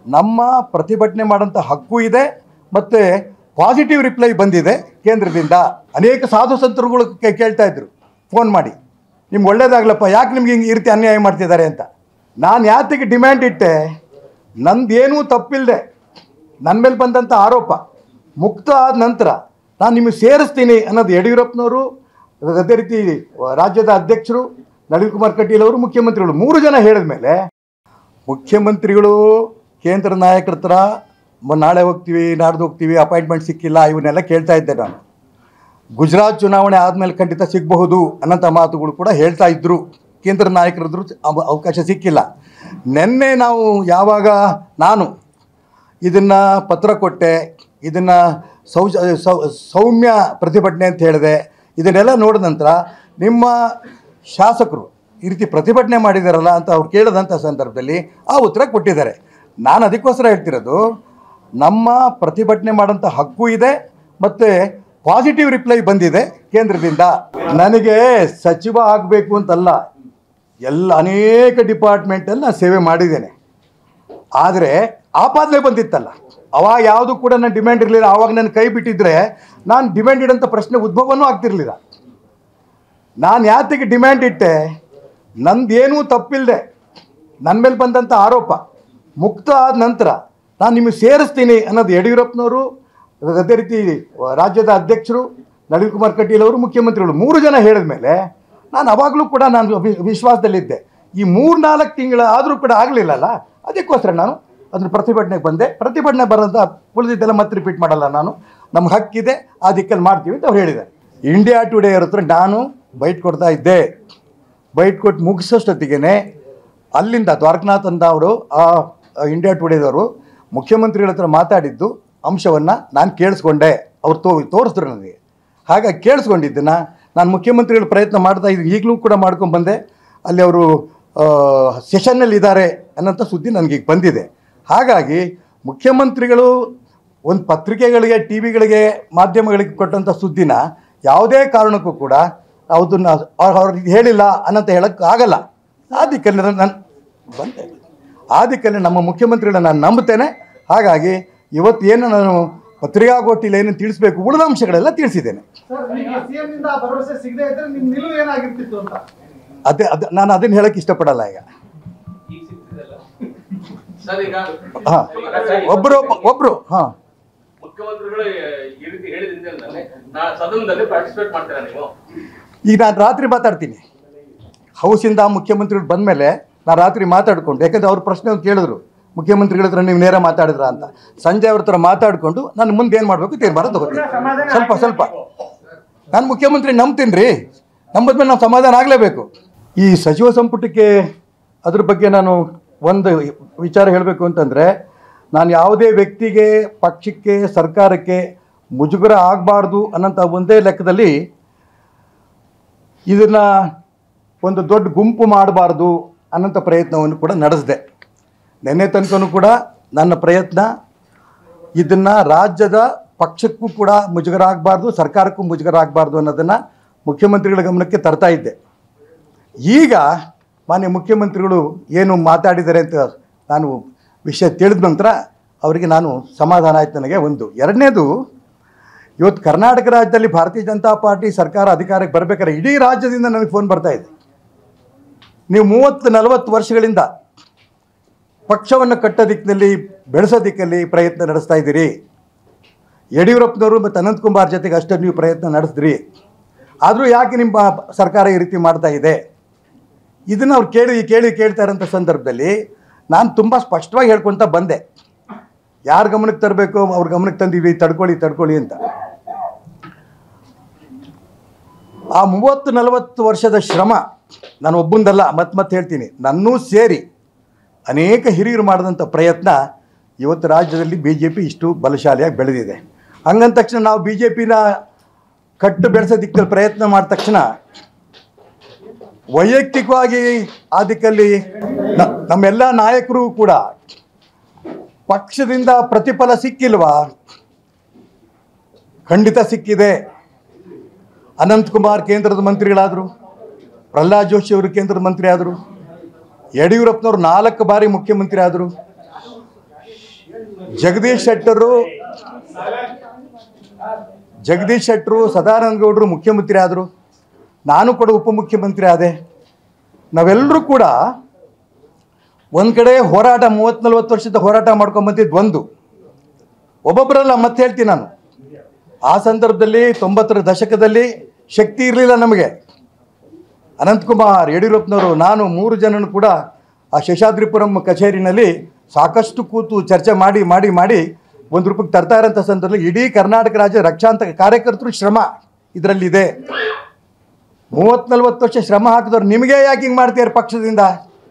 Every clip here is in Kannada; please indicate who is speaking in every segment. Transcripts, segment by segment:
Speaker 1: ನಮ್ಮ ಪ್ರತಿಭಟನೆ ಮಾಡೋಂಥ ಹಕ್ಕು ಇದೆ ಮತ್ತು ಪಾಸಿಟಿವ್ ರಿಪ್ಲೈ ಬಂದಿದೆ ಕೇಂದ್ರದಿಂದ ಅನೇಕ ಸಾಧು ಸಂತರುಗಳು ಕೇ- ಕೇಳ್ತಾ ಇದ್ರು ಫೋನ್ ಮಾಡಿ ನಿಮ್ಗೆ ಒಳ್ಳೇದಾಗ್ಲಪ್ಪ ಯಾಕೆ ನಿಮ್ಗೆ ಹಿಂಗೆ ಈ ರೀತಿ ಅನ್ಯಾಯ ಮಾಡ್ತಿದ್ದಾರೆ ಅಂತ ನಾನು ಯಾತಕ್ಕೆ ಡಿಮ್ಯಾಂಡ್ ಇಟ್ಟೆ ನಂದೇನೂ ತಪ್ಪಿಲ್ಲದೆ ನನ್ನ ಮೇಲೆ ಬಂದಂಥ ಆರೋಪ ಮುಕ್ತ ಆದ ನಂತರ ನಾನು ನಿಮಗೆ ಸೇರಿಸ್ತೀನಿ ಅನ್ನೋದು ಯಡಿಯೂರಪ್ಪನವರು ಅದೇ ರೀತಿ ರಾಜ್ಯದ ಅಧ್ಯಕ್ಷರು ನಳಿನ್ ಕುಮಾರ್ ಕಟೀಲ್ ಅವರು ಮುಖ್ಯಮಂತ್ರಿಗಳು ಮೂರು ಜನ ಹೇಳಿದ ಮೇಲೆ ಮುಖ್ಯಮಂತ್ರಿಗಳು ಕೇಂದ್ರ ನಾಯಕರ ಹತ್ರ ಮ- ನಾಳೆ ಹೋಗ್ತೀವಿ ನಾಡ್ದು ಹೋಗ್ತೀವಿ ಅಪಾಯಿಂಟ್ಮೆಂಟ್ ಸಿಕ್ಕಿಲ್ಲ ಇವನ್ನೆಲ್ಲ ಕೇಳ್ತಾ ಇದ್ದೆ ನಾನು ಗುಜರಾತ್ ಚುನಾವಣೆ ಆದಮೇಲೆ ಖಂಡಿತ ಸಿಗಬಹುದು ಅನ್ನೋಂಥ ಮಾತುಗಳು ಕೂಡ ಹೇಳ್ತಾ ಇದ್ದರು ಕೇಂದ್ರ ನಾಯಕರದ್ರು ಅವ- ಅವಕಾಶ ಸಿಕ್ಕಿಲ್ಲ ನಿನ್ನೆ ನಾವು ಯಾವಾಗ ನಾನು ಇದನ್ನು ಪತ್ರ ಕೊಟ್ಟೆ ಇದನ್ನು ಸೌಜ ಸೌ- ಸೌಮ್ಯ ಪ್ರತಿಭಟನೆ ಅಂತ ಹೇಳಿದೆ ಇದನ್ನೆಲ್ಲ ನೋಡಿದ ನಂತರ ನಿಮ್ಮ ಶಾಸಕರು ಈ ರೀತಿ ಪ್ರತಿಭಟನೆ ಮಾಡಿದಾರಲ್ಲ ಅಂತ ಅವ್ರು ಕೇಳಿದಂಥ ಸಂದರ್ಭದಲ್ಲಿ ಆ ಉತ್ತರ ಕೊಟ್ಟಿದ್ದಾರೆ ನಾನು ಅದಕ್ಕೋಸ್ಕರ ಹೇಳ್ತಿರೋದು ನಮ್ಮ ಪ್ರತಿಭಟನೆ ಮಾಡೋಂಥ ಹಕ್ಕು ಇದೆ ಮತ್ತು ಪಾಸಿಟಿವ್ ರಿಪ್ಲೈ ಬಂದಿದೆ ಕೇಂದ್ರದಿಂದ ನನಗೆ ಸಚಿವ ಆಗಬೇಕು ಅಂತಲ್ಲ ಎಲ್ಲ ಅನೇಕ ಡಿಪಾರ್ಟ್ಮೆಂಟಲ್ಲಿ ನಾನು ಸೇವೆ ಮಾಡಿದ್ದೇನೆ ಆದರೆ ಆಪಾದನೆ ಬಂದಿತ್ತಲ್ಲ ಅವಾಗ ಯಾವುದು ಕೂಡ ನನ್ನ ಡಿಮ್ಯಾಂಡ್ ಇರಲಿಲ್ಲ ಆವಾಗ ನನ್ನ ಕೈ ಬಿಟ್ಟಿದ್ರೆ ನಾನು ಡಿಮ್ಯಾಂಡ್ ಇಡೋಂಥ ಪ್ರಶ್ನೆ ಉದ್ಭವನೂ ಆಗ್ತಿರ್ಲಿಲ್ಲ ನಾನು ಯಾತಕ್ಕೆ ಡಿಮ್ಯಾಂಡ್ ಇಟ್ಟೆ ನಂದೇನೂ ತಪ್ಪಿಲ್ಲದೆ ನನ್ನ ಮೇಲೆ ಬಂದಂಥ ಆರೋಪ ಮುಕ್ತ ಆದ ನಂತರ ನಾನು ನಿಮಗೆ ಸೇರಿಸ್ತೀನಿ ಅನ್ನೋದು ಯಡಿಯೂರಪ್ಪನವರು ಅದೇ ರೀತಿ ರಾಜ್ಯದ ಅಧ್ಯಕ್ಷರು ನಳಿನ್ ಕುಮಾರ್ ಕಟೀಲ್ ಅವರು ಮುಖ್ಯಮಂತ್ರಿಗಳು ಮೂರು ಜನ ಹೇಳಿದ ಮೇಲೆ ನಾನು ಅವಾಗಲೂ ಕೂಡ ನಾನು ವಿ- ವಿಶ್ವಾಸದಲ್ಲಿದ್ದೆ ಈ ಮೂರು ನಾಲ್ಕು ತಿಂಗಳ ಆದರೂ ಕೂಡ ಆಗಲಿಲ್ಲಲ್ಲ ಅದಕ್ಕೋಸ್ಕರ ನಾನು ಅದ್ರ ಪ್ರತಿಭಟನೆಗೆ ಬಂದೆ ಪ್ರತಿಭಟನೆ ಬರೋಂಥ ಉಳಿದಿದ್ದೆಲ್ಲ ಮತ್ತೆ ರಿಪೀಟ್ ಮಾಡಲ್ಲ ನಾನು ನಮ್ಗೆ ಹಕ್ಕಿದೆ ಆ ದಿಕ್ಕಲ್ಲಿ ಮಾಡ್ತೀವಿ ಅಂತ ಅವ್ರು ಹೇಳಿದ್ದಾರೆ ಇಂಡಿಯಾ ಟುಡೇ ಅವ್ರ ಹತ್ರ ನಾನು ಬೈಟ್ ಕೊಡ್ತಾ ಇದ್ದೆ ಬೈಟ್ ಕೊಟ್ಟು ಮುಗಿಸೋಷ್ಟೊತ್ತಿಗೆ ಅಲ್ಲಿಂದ ದ್ವಾರಕನಾಥ್ ಅಂತ ಅವರು ಆ ಆ ಇಂಡಿಯಾ ಟುಡೇದವರು ಮುಖ್ಯಮಂತ್ರಿಗಳ ಹತ್ರ ಮಾತಾಡಿದ್ದು ಅಂಶವನ್ನು ನಾನು ಕೇಳಿಸ್ಕೊಂಡೆ ಅವ್ರು ತೋ ತೋರಿಸಿದ್ರು ನನಗೆ ಹಾಗಾಗಿ ಕೇಳಿಸ್ಕೊಂಡಿದ್ದನ್ನು ನಾನು ಮುಖ್ಯಮಂತ್ರಿಗಳ ಪ್ರಯತ್ನ ಮಾಡ್ತಾ ಇದ್ದೀನಿ ಈಗಲೂ ಕೂಡ ಮಾಡ್ಕೊಂಡು ಬಂದೆ ಅಲ್ಲಿ ಅವರು ಸೆಷನ್ನಲ್ಲಿ ಇದ್ದಾರೆ ಅನ್ನೋಂಥ ಸುದ್ದಿ ನನಗೀಗ ಬಂದಿದೆ ಹಾಗಾಗಿ ಮುಖ್ಯಮಂತ್ರಿಗಳು ಒಂದು ಪತ್ರಿಕೆಗಳಿಗೆ ಟಿ ವಿಗಳಿಗೆ ಮಾಧ್ಯಮಗಳಿಗೆ ಕೊಟ್ಟಂಥ ಸುದ್ದಿನ ಯಾವುದೇ ಕಾರಣಕ್ಕೂ ಕೂಡ ಅದನ್ನು ಅವ್ರಿಗೆ ಹೇಳಿಲ್ಲ ಅನ್ನಂತ ಹೇಳಕ್ಕೆ ಆಗಲ್ಲ ಆ ದಿಕ್ಕಲ್ಲಿ ನಾನು ಬಂದೆ ಆ ದಿಕ್ಕಲ್ಲಿ ನಮ್ಮ ಮುಖ್ಯಮಂತ್ರಿಗಳನ್ನ ನಾನು ನಂಬುತ್ತೇನೆ ಹಾಗಾಗಿ ಇವತ್ತು ಏನು ನಾನು ಪತ್ರಿಕಾಗೋಷ್ಠಿಲಿ ಏನು ತಿಳಿಸ್ಬೇಕು ಉಳಿದ ಅಂಶಗಳೆಲ್ಲ ತಿಳಿಸಿದ್ದೇನೆ
Speaker 2: ಸರ್ ಈಗ ಸಿಎಂ ನಿಂದ ಆ ಭರವಸೆ ಸಿಗದೆ ಇದ್ರೆ ನಿಮ್ ನಿಲುವು ಏನಾಗಿರ್ತಿತ್ತು ಅಂತ
Speaker 1: ಅದೇ ಅದು ನಾನು ಅದನ್ನು ಹೇಳಕ್ಕೆ ಇಷ್ಟಪಡಲ್ಲ ಈಗ
Speaker 3: ಸರ್ ಈಗ
Speaker 1: ಹಾಂ ಒಬ್ಬರು ಒಬ್ಬರು ಹಾಂ
Speaker 3: ಮುಖ್ಯಮಂತ್ರಿಗಳು ಈ ರೀತಿ ಹೇಳಿದ ಹಿನ್ನೆಲೆಯಲ್ಲಿ ನಾ ಸದನದಲ್ಲಿ ಪಾರ್ಟಿಸಿಪೇಟ್ ಮಾಡ್ತೀರಾ ನೀವು
Speaker 1: ಈಗ ನಾನು ರಾತ್ರಿ ಮಾತಾಡ್ತೀನಿ ಹೌಸಿಂದ ಮುಖ್ಯಮಂತ್ರಿಗಳು ಬಂದಮೇಲೆ ನಾನು ರಾತ್ರಿ ಮಾತಾಡ್ಕೊಂಡು ಯಾಕಂದ್ರೆ ಅವ್ರ ಪ್ರಶ್ನೆ ಒಂದು ಕೇಳಿದ್ರು ಮುಖ್ಯಮಂತ್ರಿಗಳ ಹತ್ರ ನೀವು ನೇರ ಮಾತಾಡಿದ್ರ ಅಂತ ಸಂಜೆ ಅವ್ರ ಹತ್ರ ಮಾತಾಡಿಕೊಂಡು ನಾನು ಮುಂದೆ ಏನು ಮಾಡಬೇಕು ತೀರ್ಮಾನ ತಗೋತೀನಿ ಸ್ವಲ್ಪ ಸ್ವಲ್ಪ ನಾನು ಮುಖ್ಯಮಂತ್ರಿ ನಂಬ್ತೀನಿ ರೀ ನಂಬದ್ಮೇಲೆ ನಾವು ಸಮಾಧಾನ ಆಗಲೇಬೇಕು ಈ ಸಚಿವ ಸಂಪುಟಕ್ಕೆ ಅದ್ರ ಬಗ್ಗೆ ನಾನು ಒಂದು ವಿಚಾರ ಹೇಳಬೇಕು ಅಂತಂದರೆ ನಾನು ಯಾವುದೇ ವ್ಯಕ್ತಿಗೆ ಪಕ್ಷಕ್ಕೆ ಸರ್ಕಾರಕ್ಕೆ ಮುಜುಗರ ಆಗಬಾರ್ದು ಅನ್ನೋಂಥ ಒಂದೇ ಲೆಕ್ಕದಲ್ಲಿ ಇದನ್ನು ಒಂದು ದೊಡ್ಡ ಗುಂಪು ಮಾಡಬಾರ್ದು ಅನ್ನೋಂಥ ಪ್ರಯತ್ನವನ್ನು ಕೂಡ ನಡೆಸಿದೆ ನಿನ್ನೆ ತನಕನೂ ಕೂಡ ನನ್ನ ಪ್ರಯತ್ನ ಇದನ್ನು ರಾಜ್ಯದ ಪಕ್ಷಕ್ಕೂ ಕೂಡ ಮುಜುಗರ ಆಗಬಾರ್ದು ಸರ್ಕಾರಕ್ಕೂ ಮುಜುಗರ ಆಗಬಾರ್ದು ಅನ್ನೋದನ್ನು ಮುಖ್ಯಮಂತ್ರಿಗಳ ಗಮನಕ್ಕೆ ತರ್ತಾ ಇದ್ದೆ ಈಗ ಮಾನ್ಯ ಮುಖ್ಯಮಂತ್ರಿಗಳು ಏನು ಮಾತಾಡಿದ್ದಾರೆ ಅಂತ ನಾನು ವಿಷಯ ತಿಳಿದ ನಂತರ ಅವರಿಗೆ ನಾನು ಸಮಾಧಾನ ಆಯ್ತು ನನಗೆ ಒಂದು ಎರಡನೇದು ಇವತ್ತು ಕರ್ನಾಟಕ ರಾಜ್ಯದಲ್ಲಿ ಭಾರತೀಯ ಜನತಾ ಪಾರ್ಟಿ ಸರ್ಕಾರ ಅಧಿಕಾರಕ್ಕೆ ಬರಬೇಕಾದ್ರೆ ಇಡೀ ರಾಜ್ಯದಿಂದ ನನಗೆ ಫೋನ್ ಬರ್ತಾ ಇದೆ ನೀವು ಮೂವತ್ತು ನಲವತ್ತು ವರ್ಷಗಳಿಂದ ಪಕ್ಷವನ್ನು ಕಟ್ಟೋ ದಿಕ್ಕಿನಲ್ಲಿ ಬೆಳೆಸೋ ದಿಕ್ಕಲ್ಲಿ ಪ್ರಯತ್ನ ನಡೆಸ್ತಾ ಇದ್ದೀರಿ ಯಡಿಯೂರಪ್ಪನವರು ಮತ್ತು ಅನಂತಕುಮಾರ್ ಜೊತೆಗೆ ಅಷ್ಟೇ ನೀವು ಪ್ರಯತ್ನ ನಡೆಸಿದ್ರಿ ಆದರೂ ಯಾಕೆ ನಿಮ್ಮ ಸರ್ಕಾರ ಈ ರೀತಿ ಮಾಡ್ತಾ ಇದೆ ಇದನ್ನು ಅವ್ರು ಕೇಳಿ ಕೇಳಿ ಕೇಳ್ತಾ ಇರೋಂಥ ಸಂದರ್ಭದಲ್ಲಿ ನಾನು ತುಂಬ ಸ್ಪಷ್ಟವಾಗಿ ಹೇಳ್ಕೊತ ಬಂದೆ ಯಾರ ಗಮನಕ್ಕೆ ತರಬೇಕು ಅವ್ರ ಗಮನಕ್ಕೆ ತಂದೀವಿ ತಡ್ಕೊಳ್ಳಿ ತಡ್ಕೊಳ್ಳಿ ಅಂತ ಆ ಮೂವತ್ತು ನಲವತ್ತು ವರ್ಷದ ಶ್ರಮ ನಾನು ಒಬ್ಬಂದಲ್ಲ ಮತ್ತೆ ಮತ್ತೆ ಹೇಳ್ತೀನಿ ನನ್ನೂ ಸೇರಿ ಅನೇಕ ಹಿರಿಯರು ಮಾಡಿದಂಥ ಪ್ರಯತ್ನ ಇವತ್ತು ರಾಜ್ಯದಲ್ಲಿ ಬಿ ಜೆ ಪಿ ಇಷ್ಟು ಬಲಶಾಲಿಯಾಗಿ ಬೆಳೆದಿದೆ ಹಂಗಂದ ತಕ್ಷಣ ನಾವು ಬಿ ಜೆ ಪಿನ ಕಟ್ಟು ಬೆಳೆಸೋ ದಿಕ್ಕಲ್ಲಿ ಪ್ರಯತ್ನ ಮಾಡಿದ ತಕ್ಷಣ ವೈಯಕ್ತಿಕವಾಗಿ ಆ ದಿಕ್ಕಲ್ಲಿ ನ- ನಮ್ಮೆಲ್ಲ ನಾಯಕರು ಕೂಡ ಪಕ್ಷದಿಂದ ಪ್ರತಿಫಲ ಸಿಕ್ಕಿಲ್ವಾ ಖಂಡಿತ ಸಿಕ್ಕಿದೆ ಅನಂತಕುಮಾರ್ ಕೇಂದ್ರದ ಮಂತ್ರಿಗಳಾದರು ಪ್ರಹ್ಲಾದ್ ಜೋಶಿ ಅವರು ಕೇಂದ್ರದ ಮಂತ್ರಿ ಆದರು ಯಡಿಯೂರಪ್ಪನವರು ನಾಲ್ಕು ಬಾರಿ ಮುಖ್ಯಮಂತ್ರಿ ಆದರು ಜಗದೀಶ್ ಶೆಟ್ಟರು ಜಗದೀಶ್ ಶೆಟ್ಟರು ಸದಾನಂದ ಗೌಡರು ಮುಖ್ಯಮಂತ್ರಿ ಆದರು ನಾನು ಕೂಡ ಉಪಮುಖ್ಯಮಂತ್ರಿ ಆದೆ ನಾವೆಲ್ಲರೂ ಕೂಡ ಒಂದು ಕಡೆ ಹೋರಾಟ ಮೂವತ್ತು ನಲ್ವತ್ತು ವರ್ಷದ ಹೋರಾಟ ಮಾಡ್ಕೊಂಬಂದಿದ್ದು ಒಂದು ಒಬ್ಬೊಬ್ಬರಲ್ಲ ಮತ್ತೆ ಹೇಳ್ತೀನಿ ನಾನು ಆ ಸಂದರ್ಭದಲ್ಲಿ ತೊಂಬತ್ತರ ದಶಕದಲ್ಲಿ ಶಕ್ತಿ ಇರಲಿಲ್ಲ ನಮಗೆ ಅನಂತಕುಮಾರ್ ಯಡಿಯೂರಪ್ಪನವರು ನಾನು ಮೂರು ಜನನು ಕೂಡ ಆ ಶೇಷಾದ್ರಿಪುರಂ ಕಚೇರಿನಲ್ಲಿ ಸಾಕಷ್ಟು ಕೂತು ಚರ್ಚೆ ಮಾಡಿ ಮಾಡಿ ಮಾಡಿ ಒಂದು ರೂಪಾಯಿಗೆ ತರ್ತಾ ಇರೋಂಥ ಸಂದರ್ಭದಲ್ಲಿ ಇಡೀ ಕರ್ನಾಟಕ ರಾಜ್ಯ ರಕ್ಷಾಂತ ಕಾರ್ಯಕರ್ತರು ಶ್ರಮ ಇದರಲ್ಲಿದೆ ಮೂವತ್ತು ನಲ್ವತ್ತು ವರ್ಷ ಶ್ರಮ ಹಾಕಿದವ್ರು ನಿಮಗೆ ಯಾಕೆ ಹಿಂಗೆ ಮಾಡ್ತೀರ ಪಕ್ಷದಿಂದ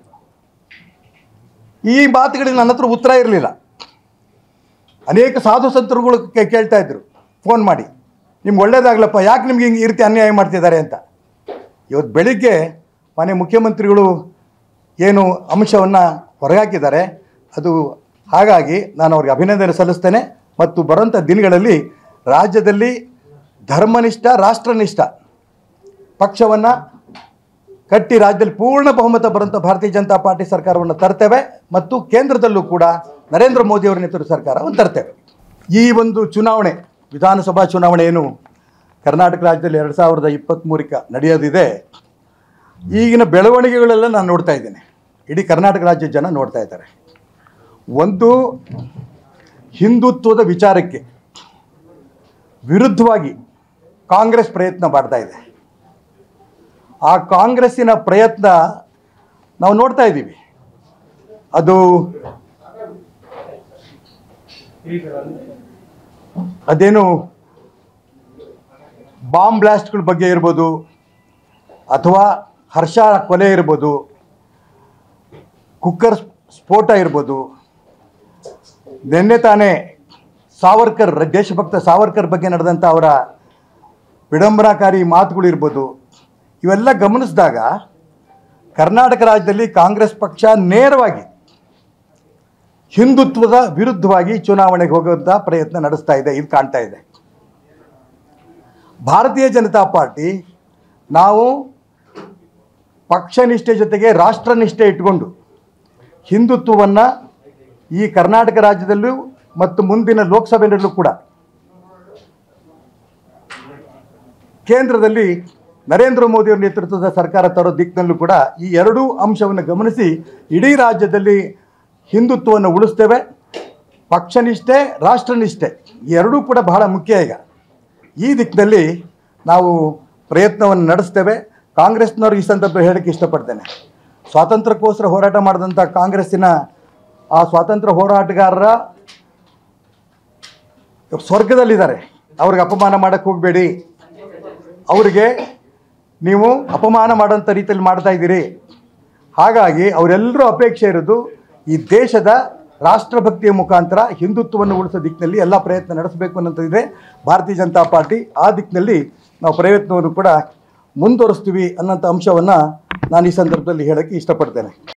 Speaker 1: ಈ ಮಾತುಗಳಿಗೆ ನನ್ನ ಹತ್ರ ಉತ್ತರ ಇರಲಿಲ್ಲ ಅನೇಕ ಸಾಧು ಸಂತರುಗಳು ಕೇ- ಕೇಳ್ತಾ ಇದ್ರು ಫೋನ್ ಮಾಡಿ ನಿಮ್ಗೆ ಒಳ್ಳೇದಾಗ್ಲಪ್ಪ ಯಾಕೆ ನಿಮ್ಗೆ ಹಿಂಗೆ ಈ ರೀತಿ ಅನ್ಯಾಯ ಮಾಡ್ತಿದ್ದಾರೆ ಅಂತ ಇವತ್ತು ಬೆಳಿಗ್ಗೆ ಮನೆ ಮುಖ್ಯಮಂತ್ರಿಗಳು ಏನು ಅಂಶವನ್ನು ಹೊರಗಾಕಿದ್ದಾರೆ ಅದು ಹಾಗಾಗಿ ನಾನು ಅವ್ರಿಗೆ ಅಭಿನಂದನೆ ಸಲ್ಲಿಸ್ತೇನೆ ಮತ್ತು ಬರುವಂಥ ದಿನಗಳಲ್ಲಿ ರಾಜ್ಯದಲ್ಲಿ ಧರ್ಮನಿಷ್ಠ ರಾಷ್ಟ್ರನಿಷ್ಠ ಪಕ್ಷವನ್ನು ಕಟ್ಟಿ ರಾಜ್ಯದಲ್ಲಿ ಪೂರ್ಣ ಬಹುಮತ ಬರುವಂಥ ಭಾರತೀಯ ಜನತಾ ಪಾರ್ಟಿ ಸರ್ಕಾರವನ್ನು ತರ್ತೇವೆ ಮತ್ತು ಕೇಂದ್ರದಲ್ಲೂ ಕೂಡ ನರೇಂದ್ರ ಮೋದಿಯವರ ನೇತೃತ್ವದ ಸರ್ಕಾರವನ್ನು ತರ್ತೇವೆ ಈ ಒಂದು ಚುನಾವಣೆ ವಿಧಾನಸಭಾ ಚುನಾವಣೆ ಏನು ಕರ್ನಾಟಕ ರಾಜ್ಯದಲ್ಲಿ ಎರಡು ಸಾವಿರದ ಇಪ್ಪತ್ತ್ಮೂರಕ್ಕೆ ನಡೆಯೋದಿದೆ ಈಗಿನ ಬೆಳವಣಿಗೆಗಳೆಲ್ಲ ನಾನು ನೋಡ್ತಾ ಇದ್ದೇನೆ ಇಡೀ ಕರ್ನಾಟಕ ರಾಜ್ಯದ ಜನ ನೋಡ್ತಾ ಇದ್ದಾರೆ ಒಂದು ಹಿಂದುತ್ವದ ವಿಚಾರಕ್ಕೆ ವಿರುದ್ಧವಾಗಿ ಕಾಂಗ್ರೆಸ್ ಪ್ರಯತ್ನ ಮಾಡ್ತಾ ಇದೆ ಆ ಕಾಂಗ್ರೆಸ್ಸಿನ ಪ್ರಯತ್ನ ನಾವು ನೋಡ್ತಾ ಇದ್ದೀವಿ ಅದು ಅದೇನು ಬಾಂಬ್ ಬ್ಲಾಸ್ಟ್ಗಳ ಬಗ್ಗೆ ಇರ್ಬೋದು ಅಥವಾ ಹರ್ಷ ಕೊಲೆ ಇರ್ಬೋದು ಕುಕ್ಕರ್ ಸ್ಫೋಟ ಇರ್ಬೋದು ನಿನ್ನೆ ತಾನೇ ಸಾವರ್ಕರ್ ದೇಶಭಕ್ತ ಸಾವರ್ಕರ್ ಬಗ್ಗೆ ನಡೆದಂಥ ಅವರ ವಿಡಂಬನಾಕಾರಿ ಮಾತುಗಳು ಇರ್ಬೋದು ಇವೆಲ್ಲ ಗಮನಿಸಿದಾಗ ಕರ್ನಾಟಕ ರಾಜ್ಯದಲ್ಲಿ ಕಾಂಗ್ರೆಸ್ ಪಕ್ಷ ನೇರವಾಗಿ ಹಿಂದುತ್ವದ ವಿರುದ್ಧವಾಗಿ ಚುನಾವಣೆಗೆ ಹೋಗುವಂಥ ಪ್ರಯತ್ನ ನಡೆಸ್ತಾ ಇದೆ ಇದು ಕಾಣ್ತಾ ಇದೆ ಭಾರತೀಯ ಜನತಾ ಪಾರ್ಟಿ ನಾವು ಪಕ್ಷನಿಷ್ಠೆ ಜೊತೆಗೆ ರಾಷ್ಟ್ರನಿಷ್ಠೆ ಇಟ್ಕೊಂಡು ಹಿಂದುತ್ವವನ್ನು ಈ ಕರ್ನಾಟಕ ರಾಜ್ಯದಲ್ಲೂ ಮತ್ತು ಮುಂದಿನ ಲೋಕಸಭೆಯಲ್ಲೂ ಕೂಡ ಕೇಂದ್ರದಲ್ಲಿ ನರೇಂದ್ರ ಮೋದಿಯವರ ನೇತೃತ್ವದ ಸರ್ಕಾರ ತರೋ ದಿಕ್ಕಿನಲ್ಲೂ ಕೂಡ ಈ ಎರಡೂ ಅಂಶವನ್ನು ಗಮನಿಸಿ ಇಡೀ ರಾಜ್ಯದಲ್ಲಿ ಹಿಂದುತ್ವವನ್ನು ಉಳಿಸ್ತೇವೆ ಪಕ್ಷನಿಷ್ಠೆ ರಾಷ್ಟ್ರನಿಷ್ಠೆ ಈ ಎರಡೂ ಕೂಡ ಬಹಳ ಮುಖ್ಯ ಈಗ ಈ ದಿಕ್ಕಿನಲ್ಲಿ ನಾವು ಪ್ರಯತ್ನವನ್ನು ನಡೆಸ್ತೇವೆ ಕಾಂಗ್ರೆಸ್ನವ್ರು ಈ ಸಂದರ್ಭದಲ್ಲಿ ಹೇಳಕ್ಕೆ ಇಷ್ಟಪಡ್ತೇನೆ ಸ್ವಾತಂತ್ರ್ಯಕ್ಕೋಸ್ಕರ ಹೋರಾಟ ಮಾಡಿದಂಥ ಕಾಂಗ್ರೆಸ್ಸಿನ ಆ ಸ್ವಾತಂತ್ರ್ಯ ಹೋರಾಟಗಾರರ ಸ್ವರ್ಗದಲ್ಲಿದ್ದಾರೆ ಅವ್ರಿಗೆ ಅಪಮಾನ ಮಾಡಕ್ಕೆ ಹೋಗಬೇಡಿ ಅವರಿಗೆ ನೀವು ಅಪಮಾನ ಮಾಡೋಂಥ ರೀತಿಯಲ್ಲಿ ಮಾಡ್ತಾ ಇದ್ದೀರಿ ಹಾಗಾಗಿ ಅವರೆಲ್ಲರೂ ಅಪೇಕ್ಷೆ ಇರೋದು ಈ ದೇಶದ ರಾಷ್ಟ್ರಭಕ್ತಿಯ ಮುಖಾಂತರ ಹಿಂದುತ್ವವನ್ನು ಉಳಿಸೋ ದಿಕ್ಕಿನಲ್ಲಿ ಎಲ್ಲ ಪ್ರಯತ್ನ ನಡೆಸಬೇಕು ಅನ್ನೋಂಥದ್ದಿದೆ ಭಾರತೀಯ ಜನತಾ ಪಾರ್ಟಿ ಆ ದಿಕ್ಕಿನಲ್ಲಿ ನಾವು ಪ್ರಯತ್ನವನ್ನು ಕೂಡ ಮುಂದುವರಿಸ್ತೀವಿ ಅನ್ನೋಂಥ ಅಂಶವನ್ನು ನಾನು ಈ ಸಂದರ್ಭದಲ್ಲಿ ಹೇಳೋಕ್ಕೆ ಇಷ್ಟಪಡ್ತೇನೆ